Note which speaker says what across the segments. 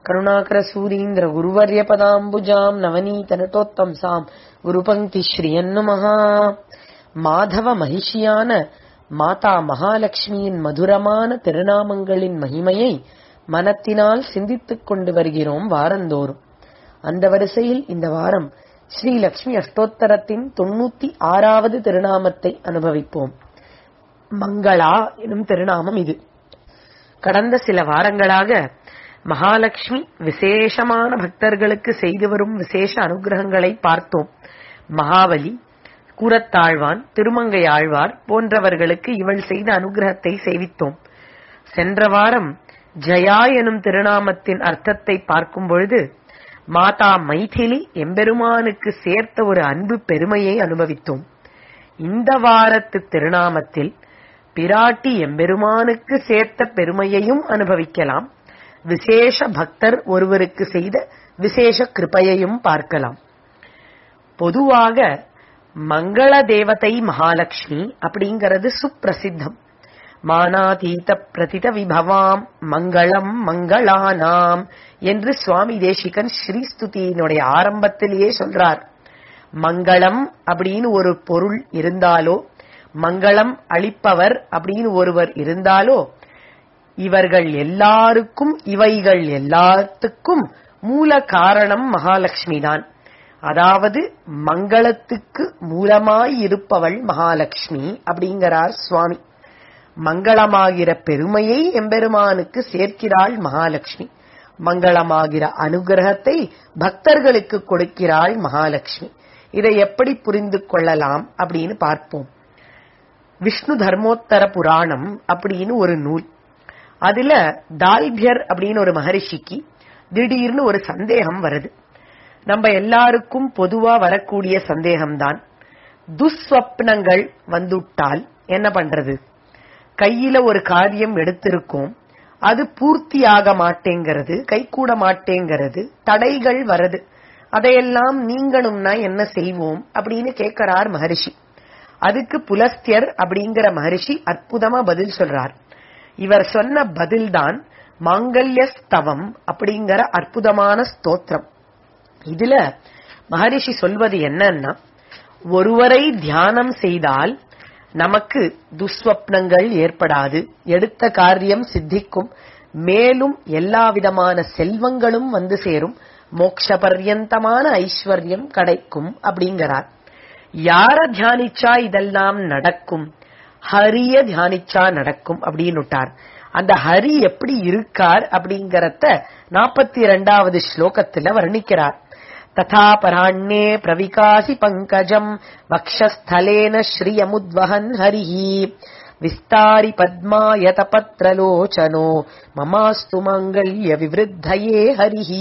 Speaker 1: करुणाकरसूरीन्द्र गुरुवर्यपदाम्बुजाम् नवनीतनटोत्तंसाम् குருபங்கி ஸ்ரீயன்னுமஹா மாதவ மகிஷியான மாதா மகாலட்சுமியின் மதுரமான திருநாமங்களின் மகிமையை மனத்தினால் சிந்தித்துக் கொண்டு வருகிறோம் வாரந்தோறும் அந்த வரிசையில் இந்த வாரம் ஸ்ரீ லட்சுமி அஷ்டோத்தரத்தின் தொண்ணூத்தி ஆறாவது திருநாமத்தை அனுபவிப்போம் மங்களா எனும் திருநாமம் இது கடந்த சில வாரங்களாக மகாலட்சுமி விசேஷமான பக்தர்களுக்கு செய்து வரும் விசேஷ அனுகிரகங்களை பார்த்தோம் மகாவலி கூரத்தாழ்வான் திருமங்கை ஆழ்வார் போன்றவர்களுக்கு இவள் செய்த அனுகிரகத்தை சேவித்தோம் சென்ற வாரம் ஜயா எனும் திருநாமத்தின் அர்த்தத்தை பார்க்கும் பொழுது மாதா மைதிலி எம்பெருமானுக்கு சேர்த்த ஒரு அன்பு பெருமையை அனுபவித்தோம் இந்த வாரத்து திருநாமத்தில் பிராட்டி எம்பெருமானுக்கு சேர்த்த பெருமையையும் அனுபவிக்கலாம் விசேஷ பக்தர் ஒருவருக்கு செய்த விசேஷ கிருபையையும் பார்க்கலாம் பொதுவாக மங்கள தேவதை மகாலட்சுமி அப்படிங்கிறது சுப்பிரசித்தம் மானாதீத பிரதித விபவாம் மங்களம் மங்களானாம் என்று சுவாமி தேசிகன் ஸ்ரீஸ்துதியினுடைய ஆரம்பத்திலேயே சொல்றார் மங்களம் அப்படின்னு ஒரு பொருள் இருந்தாலோ மங்களம் அளிப்பவர் அப்படின்னு ஒருவர் இருந்தாலோ இவர்கள் எல்லாருக்கும் இவைகள் எல்லாத்துக்கும் மூல காரணம் மகாலட்சுமி தான் அதாவது மங்களத்துக்கு மூலமாய் இருப்பவள் மகாலட்சுமி அப்படிங்கிறார் சுவாமி மங்களமாகிற பெருமையை எம்பெருமானுக்கு சேர்க்கிறாள் மகாலட்சுமி மங்களமாகிற அனுகிரகத்தை பக்தர்களுக்கு கொடுக்கிறாள் மகாலட்சுமி இதை எப்படி புரிந்து கொள்ளலாம் அப்படின்னு பார்ப்போம் விஷ்ணு தர்மோத்தர புராணம் அப்படின்னு ஒரு நூல் அதுல தால்பியர் அப்படின்னு ஒரு மகரிஷிக்கு திடீர்னு ஒரு சந்தேகம் வருது நம்ம எல்லாருக்கும் பொதுவா வரக்கூடிய சந்தேகம்தான் துஸ்வப்னங்கள் வந்துட்டால் என்ன பண்றது கையில ஒரு காரியம் எடுத்திருக்கோம் அது பூர்த்தியாக மாட்டேங்கிறது கைகூட மாட்டேங்கிறது தடைகள் வருது அதையெல்லாம் நீங்கணும்னா என்ன செய்வோம் அப்படின்னு கேட்கிறார் மகரிஷி அதுக்கு புலஸ்தியர் அப்படிங்கிற மகரிஷி அற்புதமா பதில் சொல்றார் இவர் சொன்ன பதில்தான் மாங்கல்யஸ்தவம் அப்படிங்கிற அற்புதமான ஸ்தோத்திரம் இதுல மகரிஷி சொல்வது என்னன்னா ஒருவரை தியானம் செய்தால் நமக்கு துஸ்வப்னங்கள் ஏற்படாது எடுத்த காரியம் சித்திக்கும் மேலும் எல்லா விதமான செல்வங்களும் வந்து சேரும் மோக்ஷ பர்யந்தமான ஐஸ்வர்யம் கிடைக்கும் அப்படிங்கிறார் யார தியானிச்சா இதெல்லாம் நடக்கும் ஹரிய தியானிச்சா நடக்கும் அப்படின்னுட்டார் அந்த ஹரி எப்படி இருக்கார் அப்படிங்கறத நாற்பத்தி இரண்டாவது ஸ்லோகத்துல வர்ணிக்கிறார் ததா பராண்ணே பிரவிகாசி பங்கஜம் வக்ஷஸ்தலேன ஸ்ரீயமுத்வஹன் ஹரிஹி விஸ்தாரி பத்மாயத பத்ரலோச்சனோ மமாஸ்து மங்கல்ய விவருத்தயே ஹரிஹி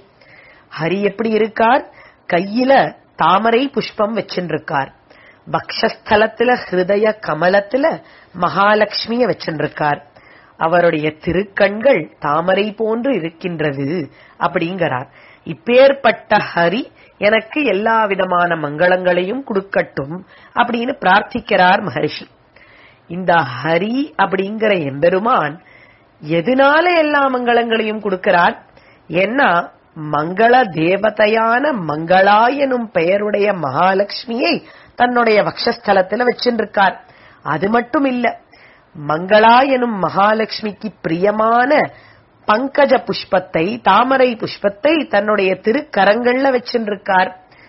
Speaker 1: ஹரி எப்படி இருக்கார் கையில தாமரை புஷ்பம் வச்சுருக்கார் பக்ஷஸ்தலத்துல ஹிருதய கமலத்துல மகாலட்சுமிய வச்சுருக்கார் அவருடைய திருக்கண்கள் தாமரை போன்று இருக்கின்றது அப்படிங்கிறார் இப்பேற்பட்ட ஹரி எனக்கு எல்லா விதமான மங்களங்களையும் கொடுக்கட்டும் அப்படின்னு பிரார்த்திக்கிறார் மகரிஷி இந்த ஹரி அப்படிங்கிற எம்பெருமான் எதனால எல்லா மங்களங்களையும் கொடுக்கிறார் ஏன்னா மங்கள தேவதையான மங்களா எனும் பெயருடைய மகாலட்சுமியை தன்னுடைய வக்ஷஸ்தலத்துல வச்சிருக்கார் அது மட்டும் இல்ல மங்களா எனும் மகாலட்சுமிக்கு பிரியமான பங்கஜ புஷ்பத்தை தாமரை புஷ்பத்தை தன்னுடைய திருக்கரங்கள்ல வச்சிருக்கார்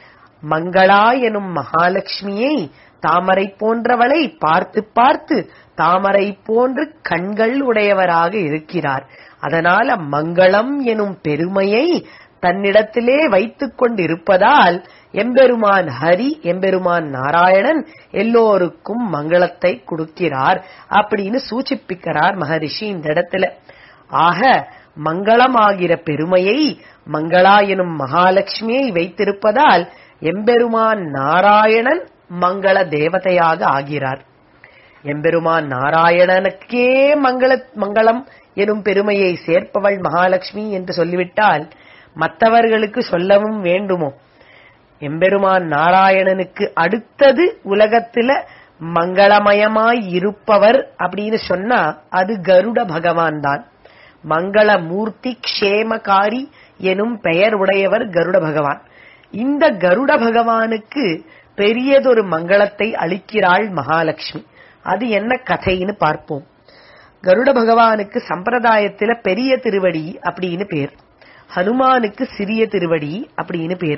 Speaker 1: மங்களா எனும் மகாலட்சுமியை தாமரை போன்றவளை பார்த்து பார்த்து தாமரை போன்று கண்கள் உடையவராக இருக்கிறார் அதனால மங்களம் எனும் பெருமையை தன்னிடத்திலே வைத்துக் கொண்டிருப்பதால் எம்பெருமான் ஹரி எம்பெருமான் நாராயணன் எல்லோருக்கும் மங்களத்தை கொடுக்கிறார் அப்படின்னு சூச்சிப்பிக்கிறார் மகரிஷி இந்த இடத்துல ஆக மங்களமாகிற பெருமையை மங்களா எனும் மகாலட்சுமியை வைத்திருப்பதால் எம்பெருமான் நாராயணன் மங்கள தேவதையாக ஆகிறார் எம்பெருமான் நாராயணனுக்கே மங்கள மங்களம் எனும் பெருமையை சேர்ப்பவள் மகாலட்சுமி என்று சொல்லிவிட்டால் மற்றவர்களுக்கு சொல்லவும் வேண்டுமோ எம்பெருமான் நாராயணனுக்கு அடுத்தது உலகத்துல மங்களமயமாய் இருப்பவர் அப்படின்னு சொன்னா அது கருட பகவான் தான் மங்கள மூர்த்தி க்ஷேமகாரி எனும் பெயர் உடையவர் கருட பகவான் இந்த கருட பகவானுக்கு பெரியதொரு மங்களத்தை அளிக்கிறாள் மகாலட்சுமி அது என்ன கதைன்னு பார்ப்போம் கருட பகவானுக்கு சம்பிரதாயத்துல பெரிய திருவடி அப்படின்னு பேர் ஹனுமானுக்கு சிறிய திருவடி அப்படின்னு பேர்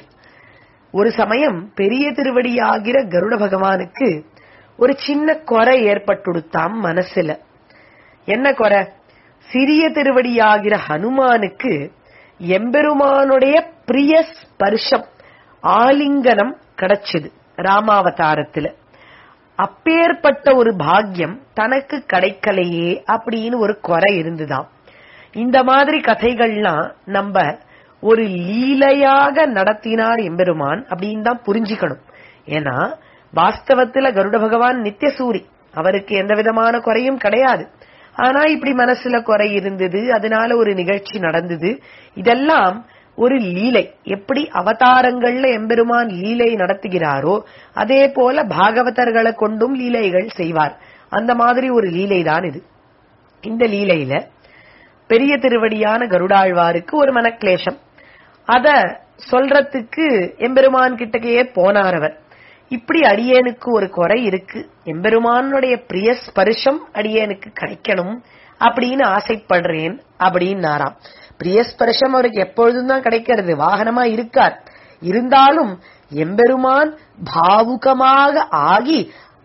Speaker 1: ஒரு சமயம் பெரிய திருவடியாகிற கருட பகவானுக்கு ஒரு சின்ன குறை ஏற்பட்டுடுத்தாம் மனசுல என்ன குறை சிறிய திருவடியாகிற ஹனுமானுக்கு எம்பெருமானுடைய பிரிய ஸ்பர்ஷம் ஆலிங்கனம் கிடைச்சது ராமாவதாரத்துல அப்பேற்பட்ட ஒரு பாக்கியம் தனக்கு கிடைக்கலையே அப்படின்னு ஒரு குறை இருந்துதாம் இந்த மாதிரி கதைகள்லாம் நம்ம ஒரு லீலையாக நடத்தினார் எம்பெருமான் அப்படின்னு தான் புரிஞ்சுக்கணும் ஏன்னா வாஸ்தவத்துல கருட பகவான் நித்தியசூரி அவருக்கு எந்த விதமான குறையும் கிடையாது ஆனா இப்படி மனசுல குறை இருந்தது அதனால ஒரு நிகழ்ச்சி நடந்தது இதெல்லாம் ஒரு லீலை எப்படி அவதாரங்கள்ல எம்பெருமான் லீலை நடத்துகிறாரோ அதே போல பாகவதர்களை கொண்டும் லீலைகள் செய்வார் அந்த மாதிரி ஒரு லீலை தான் இது இந்த லீலையில பெரிய திருவடியான கருடாழ்வாருக்கு ஒரு மனக்லேஷம் அத சொல்றதுக்கு எம்பெருமான் கிட்டக்கையே போனார் அவர் இப்படி அடியேனுக்கு ஒரு குறை இருக்கு எம்பெருமானுடைய பிரிய ஸ்பர்ஷம் அடியேனுக்கு கிடைக்கணும் அப்படின்னு ஆசைப்படுறேன் அப்படின்னாராம் பிரியஸ்பர்ஷம் அவருக்கு எப்பொழுதும் தான் கிடைக்கிறது வாகனமா இருக்கார் இருந்தாலும் எம்பெருமான் பாவுகமாக ஆகி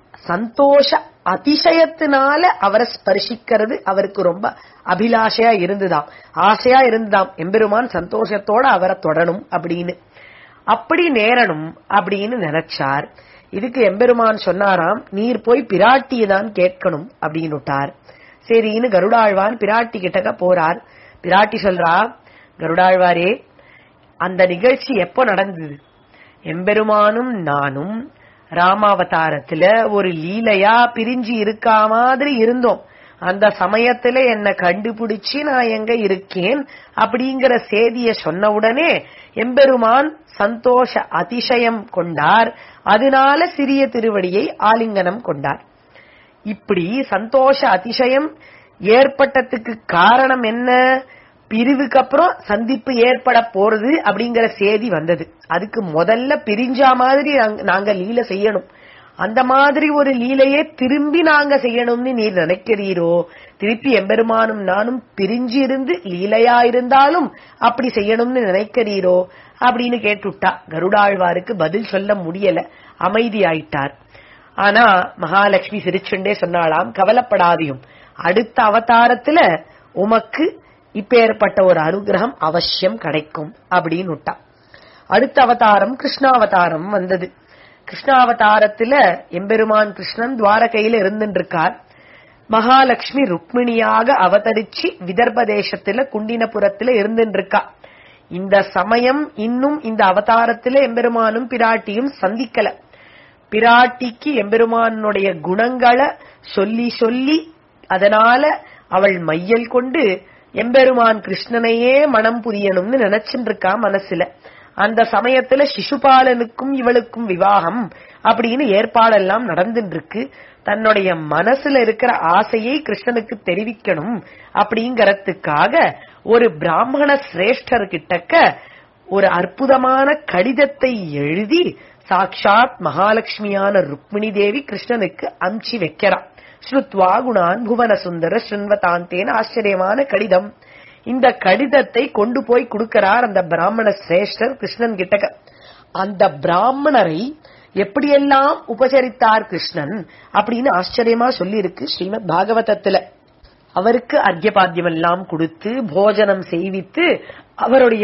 Speaker 1: சந்தோஷ அதிசயத்தினால அவரை ஸ்பர்சிக்கிறது அவருக்கு ரொம்ப அபிலாஷையா இருந்துதாம் ஆசையா இருந்துதாம் எம்பெருமான் சந்தோஷத்தோட அவரை தொடணும் அப்படின்னு அப்படி நேரணும் அப்படின்னு நினைச்சார் இதுக்கு எம்பெருமான் சொன்னாராம் நீர் போய் பிராட்டியை தான் கேட்கணும் அப்படின்னு விட்டார் சரின்னு கருடாழ்வான் பிராட்டி கிட்டக்க போறார் பிராட்டி சொல்றா கருடாழ்வாரே அந்த நிகழ்ச்சி எப்போ நடந்தது எம்பெருமானும் நானும் ராமாவதாரத்துல ஒரு லீலையா பிரிஞ்சு இருக்கா மாதிரி இருந்தோம் அந்த சமயத்துல என்ன கண்டுபிடிச்சு நான் எங்க இருக்கேன் அப்படிங்கிற செய்திய சொன்ன உடனே எம்பெருமான் சந்தோஷ அதிசயம் கொண்டார் அதனால சிறிய திருவடியை ஆலிங்கனம் கொண்டார் இப்படி சந்தோஷ அதிசயம் ஏற்பட்டதுக்கு காரணம் என்ன பிரிவுக்கு அப்புறம் சந்திப்பு ஏற்பட போறது அப்படிங்கிற செய்தி வந்தது அதுக்கு முதல்ல பிரிஞ்சா மாதிரி நாங்க- நாங்க லீலை செய்யணும் அந்த மாதிரி ஒரு லீலையே திரும்பி நாங்க செய்யணும்னு நீர் நினைக்கிறீரோ திருப்பி எம்பெருமானும் நானும் பிரிஞ்சு இருந்து லீலையா இருந்தாலும் அப்படி செய்யணும்னு நினைக்கிறீரோ அப்படின்னு கேட்டுட்டா கருடாழ்வாருக்கு பதில் சொல்ல முடியல அமைதியாயிட்டார் ஆனா மகாலட்சுமி சிரிச்சுண்டே சொன்னாளாம் கவலைப்படாதியும் அடுத்த அவதாரத்துல உமக்கு இப்பேற்பட்ட ஒரு அனுகிரகம் அவசியம் கிடைக்கும் அப்படின்னு விட்டா அடுத்த அவதாரம் கிருஷ்ணாவதாரம் வந்தது கிருஷ்ணாவதாரத்துல எம்பெருமான் கிருஷ்ணன் துவாரகையில இருந்துட்டு இருக்கார் மகாலட்சுமி ருக்மிணியாக அவதரிச்சு விதர்ப தேசத்துல குண்டினபுரத்துல இருந்துட்டு இருக்கா இந்த சமயம் இன்னும் இந்த அவதாரத்துல எம்பெருமானும் பிராட்டியும் சந்திக்கல பிராட்டிக்கு எம்பெருமானுடைய குணங்களை சொல்லி சொல்லி அதனால அவள் மையல் கொண்டு எம்பெருமான் கிருஷ்ணனையே மனம் புரியணும்னு நினைச்சுட்டு இருக்கா மனசுல அந்த சமயத்துல சிசுபாலனுக்கும் இவளுக்கும் விவாகம் அப்படின்னு ஏற்பாடெல்லாம் நடந்துட்டு இருக்கு தன்னுடைய மனசுல இருக்கிற ஆசையை கிருஷ்ணனுக்கு தெரிவிக்கணும் அப்படிங்கறதுக்காக ஒரு பிராமண சிரேஷ்டர் கிட்டக்க ஒரு அற்புதமான கடிதத்தை எழுதி சாக்ஷாத் மகாலட்சுமியான ருக்மிணி தேவி கிருஷ்ணனுக்கு அம்சி வைக்கிறா ஸ்ருத்வா குணான் புவன சுந்தர ஸ்ருண்வதாந்தேன ஆச்சரியமான கடிதம் இந்த கடிதத்தை கொண்டு போய் கொடுக்கிறார் அந்த பிராமண சிரேஷ்டர் கிருஷ்ணன் கிட்டக்க அந்த பிராமணரை எப்படியெல்லாம் உபசரித்தார் கிருஷ்ணன் அப்படின்னு ஆச்சரியமா சொல்லி இருக்கு ஸ்ரீமத் பாகவதத்துல அவருக்கு அர்க்கியபாத்தியம் எல்லாம் கொடுத்து போஜனம் செய்வித்து அவருடைய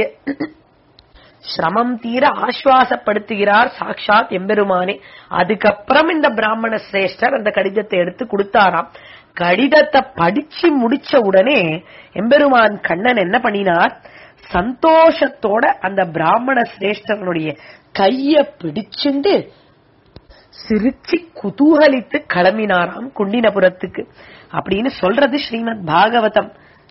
Speaker 1: சிரமம் தீர ஆஸ்வாசப்படுத்துகிறார் சாக்ஷாத் எம்பெருமானே அதுக்கப்புறம் இந்த பிராமண சிரேஷ்டர் அந்த கடிதத்தை எடுத்து கொடுத்தாராம் கடிதத்தை படிச்சு முடிச்ச உடனே எம்பெருமான் கண்ணன் என்ன பண்ணினார் சந்தோஷத்தோட அந்த பிராமண சிரேஷ்டனுடைய கைய பிடிச்சுண்டு சிரிச்சு குதூகலித்து கிளம்பினாராம் குண்டினபுரத்துக்கு அப்படின்னு சொல்றது ஸ்ரீமத் பாகவதம்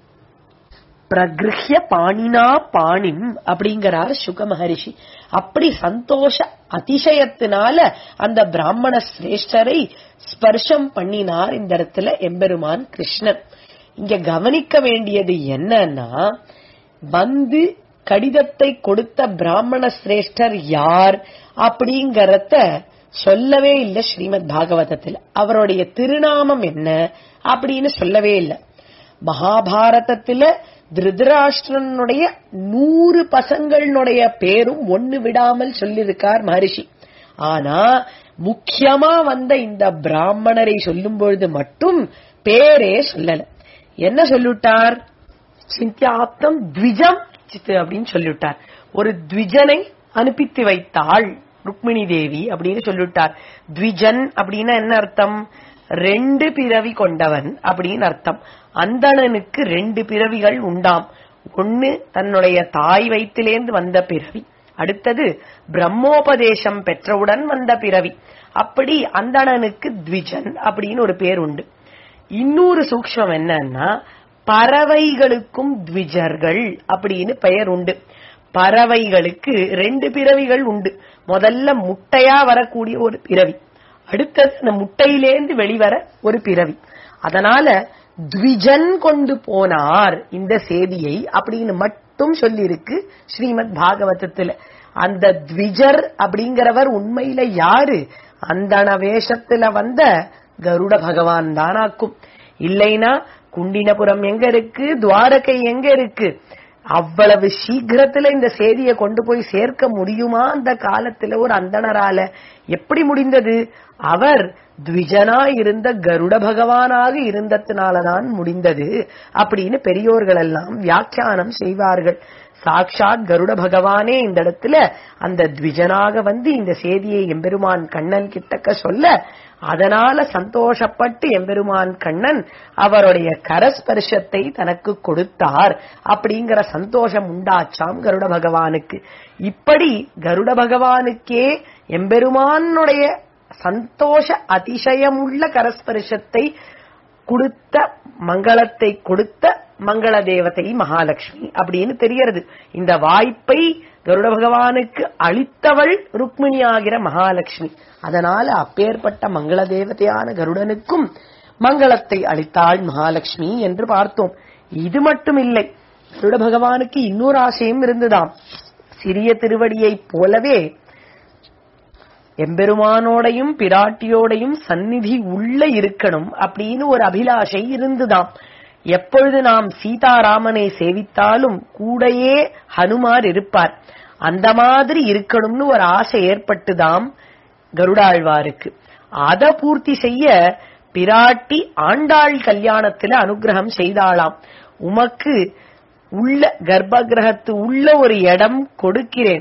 Speaker 1: பிரகிருஹ்ய பாணினா பாணிம் அப்படிங்கிறார் சுக மகரிஷி அப்படி சந்தோஷ அதிசயத்தினால அந்த பிராமண சிரேஷ்டரை ஸ்பர்ஷம் பண்ணினார் இந்த இடத்துல எம்பெருமான் கிருஷ்ணன் இங்க கவனிக்க வேண்டியது என்னன்னா வந்து கடிதத்தை கொடுத்த பிராமண சிரேஷ்டர் யார் அப்படிங்கறத சொல்லவே இல்லை ஸ்ரீமத் பாகவதத்தில் அவருடைய திருநாமம் என்ன அப்படின்னு சொல்லவே இல்லை மகாபாரதத்துல திருதராஷ்டிரனுடைய நூறு பசங்களுடைய பேரும் ஒண்ணு விடாமல் சொல்லியிருக்கார் மகரிஷி ஆனா முக்கியமா வந்த இந்த பிராமணரை சொல்லும் பொழுது மட்டும் பேரே சொல்லல என்ன சொல்லிவிட்டார் சிந்தியாப்தம் த்விஜம் சித்து அப்படின்னு சொல்லிவிட்டார் ஒரு த்விஜனை அனுப்பித்து வைத்தாள் ருக்மிணி தேவி அப்படின்னு சொல்லிவிட்டார் த்விஜன் அப்படின்னா என்ன அர்த்தம் ரெண்டு பிறவி கொண்டவன் அப்படின்னு அர்த்தம் அந்தணனுக்கு ரெண்டு பிறவிகள் உண்டாம் ஒன்னு தன்னுடைய தாய் வயிற்றிலேந்து வந்த பிறவி அடுத்தது பிரம்மோபதேசம் பெற்றவுடன் வந்த பிறவி அப்படி அந்தணனுக்கு த்விஜன் அப்படின்னு ஒரு பேர் உண்டு இன்னொரு சூக்ஷ்மம் என்னன்னா பறவைகளுக்கும் த்விஜர்கள் அப்படின்னு பெயர் உண்டு பறவைகளுக்கு ரெண்டு பிறவிகள் உண்டு முதல்ல முட்டையா வரக்கூடிய ஒரு பிறவி அடுத்தது அந்த முட்டையிலேந்து வெளிவர ஒரு பிறவி அதனால த்விஜன் கொண்டு போனார் இந்த செய்தியை அப்படின்னு மட்டும் சொல்லியிருக்கு ஸ்ரீமத் பாகவதத்துல அந்த த்விஜர் அப்படிங்கிறவர் உண்மையில யாரு அந்தன வேஷத்துல வந்த கருட பகவான் தானாக்கும் இல்லைனா குண்டினபுரம் எங்க இருக்கு துவாரகை எங்க இருக்கு அவ்வளவு சீக்கிரத்துல இந்த செய்தியை கொண்டு போய் சேர்க்க முடியுமா அந்த காலத்துல ஒரு அந்தணரால எப்படி முடிந்தது அவர் த்விஜனா இருந்த கருட பகவானாக இருந்ததுனாலதான் முடிந்தது அப்படின்னு பெரியோர்கள் எல்லாம் வியாக்கியானம் செய்வார்கள் சாக்ஷாத் கருட பகவானே இந்த இடத்துல அந்த த்விஜனாக வந்து இந்த செய்தியை எம்பெருமான் கண்ணன் கிட்டக்க சொல்ல அதனால சந்தோஷப்பட்டு எம்பெருமான் கண்ணன் அவருடைய கரஸ்பர்ஷத்தை தனக்கு கொடுத்தார் அப்படிங்கிற சந்தோஷம் உண்டாச்சாம் கருட பகவானுக்கு இப்படி கருட பகவானுக்கே எம்பெருமானுடைய சந்தோஷ அதிசயமுள்ள கரஸ்பர்ஷத்தை கொடுத்த மங்களத்தை கொடுத்த மங்கள தேவதை மகாலட்சுமி அப்படின்னு தெரியறது இந்த வாய்ப்பை கருட பகவானுக்கு அளித்தவள் ருக்மிணி ஆகிற மகாலட்சுமி அதனால அப்பேற்பட்ட மங்கள தேவதையான கருடனுக்கும் மங்களத்தை அளித்தாள் மகாலட்சுமி என்று பார்த்தோம் இது மட்டும் இல்லை கருட பகவானுக்கு இன்னொரு ஆசையும் இருந்துதாம் சிறிய திருவடியைப் போலவே எம்பெருமானோடையும் பிராட்டியோடையும் சந்நிதி உள்ள இருக்கணும் அப்படின்னு ஒரு அபிலாஷை இருந்துதாம் எப்பொழுது நாம் சீதாராமனை சேவித்தாலும் கூடையே ஹனுமார் இருப்பார் அந்த மாதிரி இருக்கணும்னு ஒரு ஆசை ஏற்பட்டுதாம் கருடாழ்வாருக்கு அத பூர்த்தி செய்ய பிராட்டி ஆண்டாள் கல்யாணத்துல அனுகிரகம் செய்தாளாம் உமக்கு உள்ள கர்ப்ப கிரகத்து உள்ள ஒரு இடம் கொடுக்கிறேன்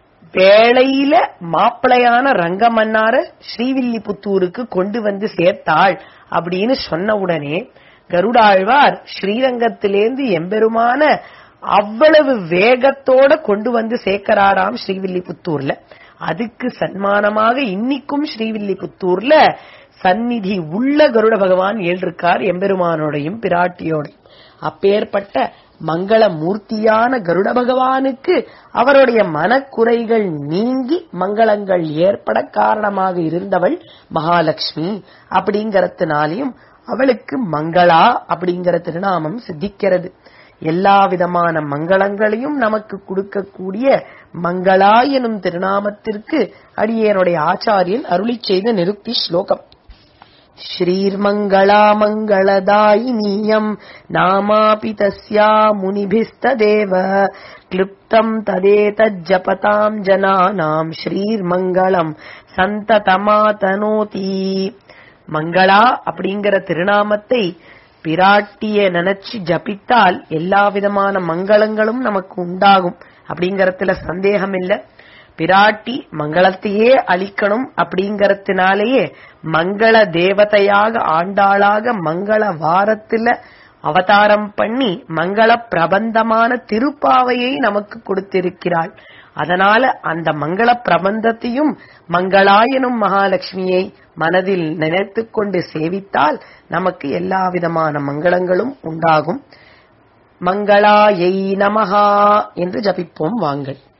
Speaker 1: வேளையில மாப்பிளையான ரங்கமன்னார ஸ்ரீவில்லிபுத்தூருக்கு கொண்டு வந்து சேர்த்தாள் அப்படின்னு சொன்ன உடனே கருடாழ்வார் ஸ்ரீரங்கத்திலேந்து எம்பெருமான அவ்வளவு வேகத்தோட கொண்டு வந்து சேர்க்கிறாராம் ஸ்ரீவில்லிபுத்தூர்ல அதுக்கு சன்மானமாக இன்னிக்கும் ஸ்ரீவில்லிபுத்தூர்ல சந்நிதி உள்ள கருட பகவான் ஏழ்ருக்கார் எம்பெருமானோடையும் பிராட்டியோடையும் அப்பேற்பட்ட மங்கள மூர்த்தியான கருட பகவானுக்கு அவருடைய மனக்குறைகள் நீங்கி மங்களங்கள் ஏற்பட காரணமாக இருந்தவள் மகாலட்சுமி அப்படிங்கறதுனாலையும் அவளுக்கு மங்களா அப்படிங்கிற திருநாமம் சித்திக்கிறது எல்லா விதமான மங்களங்களையும் நமக்கு கொடுக்கக்கூடிய மங்களா எனும் திருநாமத்திற்கு அடியேனுடைய ஆச்சாரியன் அருளி செய்த நிருக்தி ஸ்லோகம் श्रीर्मङ्गला मङ्गलदायिनीयम् नामापि तस्या मुनिभिस्तदेव क्लृप्तम् तदेतज्जपताम् जनानाम् श्रीर्मङ्गलम् சந்ததமாதனோதி மங்களா அப்படிங்கிற திருநாமத்தை பிராட்டிய நினைச்சு ஜபித்தால் எல்லா விதமான மங்களங்களும் நமக்கு உண்டாகும் அப்படிங்கறதுல சந்தேகம் இல்ல பிராட்டி மங்களத்தையே அளிக்கணும் அப்படிங்கறதுனாலேயே மங்கள தேவதையாக ஆண்டாளாக மங்கள வாரத்துல அவதாரம் பண்ணி மங்கள பிரபந்தமான திருப்பாவையை நமக்கு கொடுத்திருக்கிறாள் அதனால அந்த மங்கள பிரபந்தத்தையும் மங்களாயனும் மகாலட்சுமியை மனதில் நினைத்துக் கொண்டு சேவித்தால் நமக்கு எல்லா விதமான மங்களங்களும் உண்டாகும் மங்களாயை நமஹா என்று ஜபிப்போம் வாங்கள்